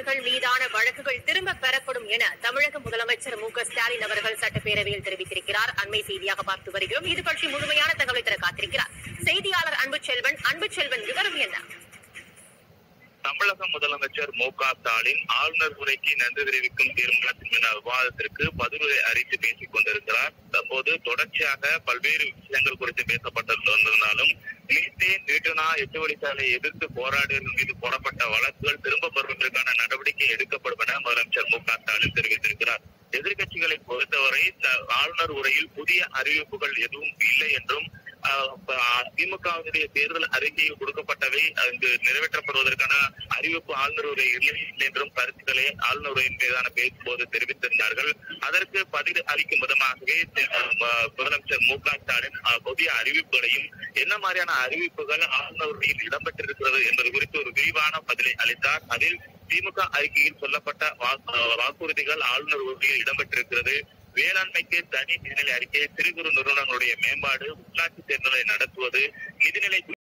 அதிகாரிகள் மீதான வழக்குகள் திரும்ப பெறப்படும் என தமிழக முதலமைச்சர் மு க ஸ்டாலின் அவர்கள் சட்டப்பேரவையில் தெரிவித்திருக்கிறார் அண்மை செய்தியாக பார்த்து வருகிறோம் இது பற்றி முழுமையான தகவலை தர காத்திருக்கிறார் செய்தியாளர் அன்பு செல்வன் அன்பு செல்வன் விவரம் என்ன தமிழக முதலமைச்சர் மு க ஸ்டாலின் ஆளுநர் உரைக்கு நன்றி தெரிவிக்கும் தீர்மானத்தின் மீதான விவாதத்திற்கு பதிலுரை அறிவித்து பேசிக் கொண்டிருக்கிறார் தற்போது தொடர்ச்சியாக பல்வேறு விஷயங்கள் குறித்து பேசப்பட்டு வந்திருந்தாலும் மீத்தேன் நியூட்டனா எட்டு வழிச்சாலை எதிர்த்து போராடியவர்கள் மீது போடப்பட்ட வழக்குகள் திரும்ப பெறுவதற்கான நடவடிக்கை எடுக்கப்படும் என முதலமைச்சர் மு க ஸ்டாலின் தெரிவித்திருக்கிறார் எதிர்க்கட்சிகளை பொறுத்தவரை த- ஆளுநர் உரையில் புதிய அறிவிப்புகள் எதுவும் இல்லை என்றும் ஆஹ், ப- திமுகவினுடைய தேர்தல் அறிக்கையில் கொடுக்கப்பட்டவை அங்கு நிறைவேற்றப்படுவதற்கான அறிவிப்பு ஆளுநர் உரை இல்லை என்றும் கருத்துக்களை ஆளுநர் உரையின் மீதான பேசும்போது தெரிவித்திருந்தார்கள் அதற்கு பதில் அளிக்கும் விதமாகவே தி- ஆஹ், ம- முதலமைச்சர் மு க ஸ்டாலின் ஆஹ், புதிய அறிவிப்புகளையும் என்ன மாதிரியான அறிவிப்புகள் ஆளுநர் உரையில் இடம்பெற்றிருக்கிறது என்பது குறித்து ஒரு விரிவான பதிலை அளித்தார் அதில் திமுக அறிக்கையில் சொல்லப்பட்ட வாக்கு- ஆஹ், வாக்குறுதிகள் ஆளுநர் உரையில் இடம்பெற்றிருக்கிறது வேளாண்மைக்கு தனி நிதிநிலை அறிக்கை சிறு குறு நிறுவனங்களுடைய மேம்பாடு உள்ளாட்சி தேர்தலை நடத்துவது நிதிநிலை